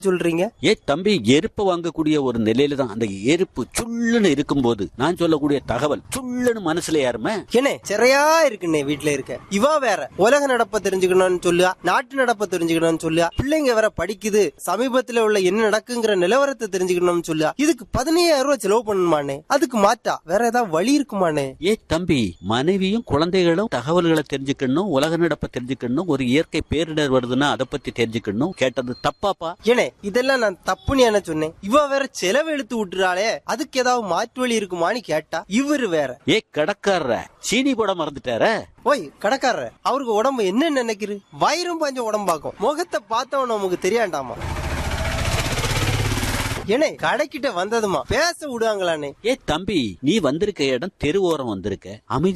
சொல்றீங்க ஏ தம்பி எருப்ப வாங்கக்கூடிய ஒரு நிலையில தான் அந்த எருப்பு சுள்ளுன்னு இருக்கும்போது நான் சொல்லக்கூடிய தகவல் சுள்ளுன்னு மனசுல யாருமே என்ன சிறையா இருக்குண்ணே வீட்டுல இருக்க இவா வேற உலக நடப்ப தெரிஞ்சுக்கணும்னு சொல்லுவா நாட்டு நடப்ப தெரிஞ்சுக்கணும்னு சொல்லுவா பிள்ளைங்க வேற படிக்குது சமீபத்துல உள்ள என்ன நடக்குங்கிற நிலவரத்தை தெரிஞ்சுக்கணும்னு சொல்லுவா இதுக்கு பதினையாயிரம் ரூபாய் செலவு பண்ணணுமானே அதுக்கு மாட்டா வேற ஏதாவது வழி இருக்குமானே ஏ தம்பி மனைவியும் குழந்தைகளும் தகவல்களை தெரிஞ்சுக்கணும் உலக நடப்ப தெரிஞ்சுக்கணும் ஒரு இயற்கை பேரிடர் வருதுன்னா அதை பத்தி தெரிஞ்சுக்கணும் கேட்டது தப்பாப்பா ஏனே இதெல்லாம் நான் தப்புன்னு என்ன சொன்னேன் இவ வேற செலவு இழுத்து விட்டுறாளே அதுக்கு ஏதாவது மாற்று வழி இருக்குமான்னு கேட்டா இவரு வேற ஏ கடக்காரர சீனி போட மறந்துட்டார ஓய் கடைக்காரர் அவருக்கு உடம்பு என்ன நினைக்குது வயிறும் பாஞ்ச உடம்பாக்கும் முகத்தை பார்த்தவன் நமக்கு தெரியாண்டாமா ஏனே கடைக்கிட்ட வந்ததுமா பேச விடுவாங்களானே ஏ தம்பி நீ வந்திருக்க இடம் தெரு ஓரம் வந்திருக்க அமைதி